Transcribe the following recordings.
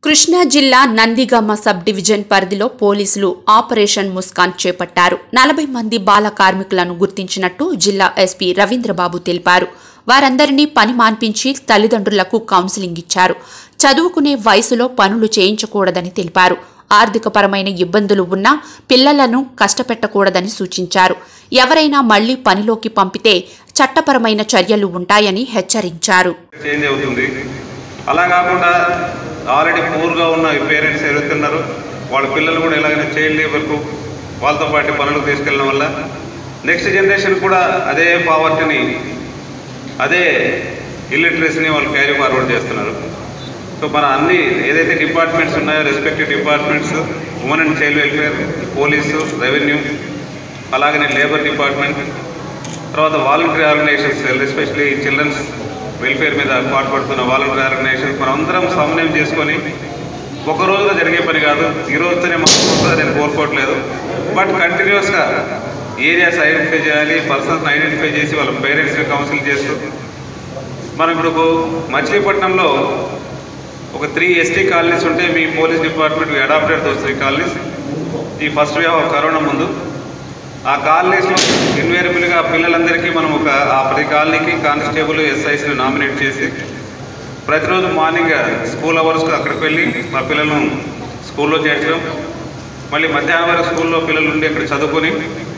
కృష్ణా జిల్లా Nandigama sub division పరిధిలో పోలీసులు ఆపరేషన్ ముస్కాన్ చేపట్టారు నలభై మంది బాల కార్మికులను గుర్తించినట్టు జిల్లా ఎస్పీ రవీంద్రబాబు తెలిపారు వారందరినీ పని మాన్పించి తల్లిదండ్రులకు కౌన్సిలింగ్ ఇచ్చారు చదువుకునే వయసులో పనులు చేయించకూడదని తెలిపారు ఆర్థికపరమైన ఇబ్బందులు ఉన్నా పిల్లలను కష్టపెట్టకూడదని సూచించారు ఎవరైనా మళ్లీ పనిలోకి పంపితే చట్టపరమైన చర్యలు ఉంటాయని హెచ్చరించారు చేంజ్ అవుతుంది అలా కాకుండా ఆల్రెడీ పూర్గా ఉన్న పేరెంట్స్ ఎదుగుతున్నారు వాళ్ళ పిల్లలు కూడా ఎలాగైనా చైల్డ్ లేబర్కు వాళ్ళతో పాటు పనులకు తీసుకెళ్ళడం వల్ల నెక్స్ట్ జనరేషన్ కూడా అదే పావర్టీని అదే ఇల్లిటరసీని వాళ్ళు క్యారీ ఫార్వర్డ్ చేస్తున్నారు సో మన అన్ని ఏదైతే డిపార్ట్మెంట్స్ ఉన్నాయో respective departments women and child welfare police revenue అలాగనే లేబర్ డిపార్ట్మెంట్ తర్వాత voluntary organisations especially childrens welfare మీద పాటుపడుతున్న వాలంటరీ ఆర్గనైజేషన్స్ మనం అందరం సమన్వయం చేసుకొని ఒక రోజులో జరిగే పని కాదు ఈ రోజుతోనే మనం వస్తుందని నేను కోరుకోవట్లేదు బట్ కంటిన్యూస్గా ఏరియాస్ ఐడెంటిఫై చేయాలి పర్సన్స్ ఐడెంటిఫై చేసి వాళ్ళ పేరెంట్స్ని కౌన్సిల్ చేస్తూ మనం ఇప్పుడు మచిలీపట్నంలో ఒక త్రీ ఎస్టీ కాలనీస్ ఉంటే మీ police department adapted those three colonies ఈ ఫస్ట్ వేవ్ ఆఫ్ కరోనా ముందు ఆ కాలనీస్లో ఇన్వేరబుల్గా పిల్లలందరికీ మనం ఒక ఆ ప్రతి కాలనీకి కానిస్టేబుల్ ఎస్ఐస్ని నామినేట్ చేసి ప్రతిరోజు మార్నింగ్ స్కూల్ అవర్స్కి అక్కడికి వెళ్ళి మా పిల్లలను స్కూల్లో చేర్చడం మళ్ళీ మధ్యాహ్నం వరకు స్కూల్లో పిల్లలు ఉండి అక్కడ చదువుకొని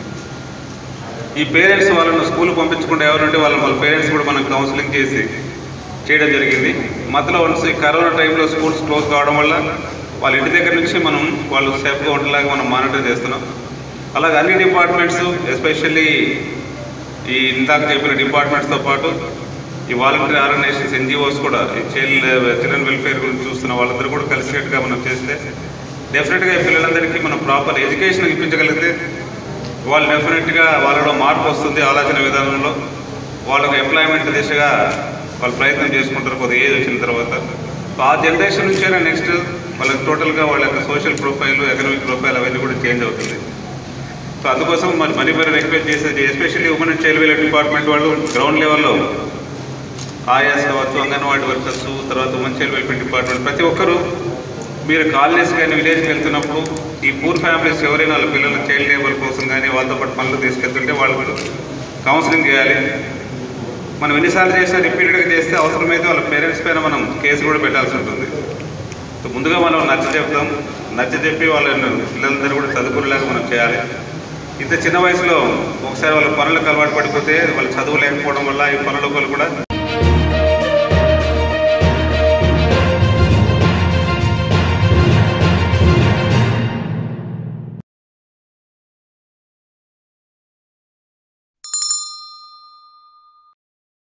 ఈ పేరెంట్స్ వాళ్ళను స్కూల్ పంపించకుండా ఎవరుంటే వాళ్ళ వాళ్ళ పేరెంట్స్ కూడా మనం కౌన్సిలింగ్ చేసి చేయడం జరిగింది మధ్యలో వన్స్ ఈ కరోనా టైంలో స్కూల్స్ క్లోజ్ కావడం వల్ల వాళ్ళ ఇంటి దగ్గర నుంచి మనం వాళ్ళు సేఫ్గా ఉండేలాగా మనం మానిటర్ చేస్తున్నాం అలాగే అన్ని డిపార్ట్మెంట్స్ ఎస్పెషల్లీ ఈ ఇందాక చెప్పిన డిపార్ట్మెంట్స్తో పాటు ఈ వాలంటరీ ఆర్గనైజేషన్స్ ఎన్జిఓస్ కూడా ఈ చైల్డ్ చిల్డ్రన్ వెల్ఫేర్ గురించి చూస్తున్న వాళ్ళందరూ కూడా కలిసికట్టుగా మనం చేస్తే డెఫినెట్గా ఈ పిల్లలందరికీ మనం ప్రాపర్ ఎడ్యుకేషన్ ఇప్పించగలిగితే వాళ్ళు డెఫినెట్గా వాళ్ళలో మార్పు వస్తుంది ఆలోచన విధానంలో వాళ్ళకు ఎంప్లాయ్మెంట్ దిశగా వాళ్ళు ప్రయత్నం చేసుకుంటారు కొద్దిగా ఏజ్ వచ్చిన తర్వాత సో ఆ జనరేషన్ నుంచైనా నెక్స్ట్ వాళ్ళకి టోటల్గా వాళ్ళ యొక్క సోషల్ ప్రొఫైల్ ఎకనామిక్ ప్రొఫైల్ అవన్నీ కూడా చేంజ్ అవుతుంది సో అందుకోసం మరి మనీ పేరు రిక్వెస్ట్ చేసేది especially women and child welfare department వాళ్ళు గ్రౌండ్ లెవెల్లో ఆయాస్ కావచ్చు అంగన్వాడీ వర్కర్స్ తర్వాత ఉమెన్ చైల్డ్ వెల్ఫేర్ డిపార్ట్మెంట్ ప్రతి ఒక్కరూ మీరు కాలనీస్ కానీ విలేజ్కి వెళ్తున్నప్పుడు ఈ పూర్ ఫ్యామిలీస్ ఎవరైనా వాళ్ళ పిల్లల చైల్డ్ లేబర్ కోసం కానీ వాళ్ళతో పాటు పనులు తీసుకెళ్తుంటే వాళ్ళు కౌన్సిలింగ్ చేయాలి మనం ఎన్నిసార్లు చేసినా రిపీటెడ్గా చేస్తే అవసరమైతే వాళ్ళ పేరెంట్స్ పైన మనం కేసు కూడా పెట్టాల్సి ఉంటుంది సో ముందుగా మనం నచ్చ చెప్తాం నచ్చ చెప్పి వాళ్ళ పిల్లలందరూ కూడా చదువుకునేలాగా మనం చేయాలి ఇంత చిన్న వయసులో ఒకసారి వాళ్ళ పనులకు అలవాటు పడిపోతే వాళ్ళు చదువు లేకపోవడం వల్ల ఈ పనులకు వాళ్ళు కూడా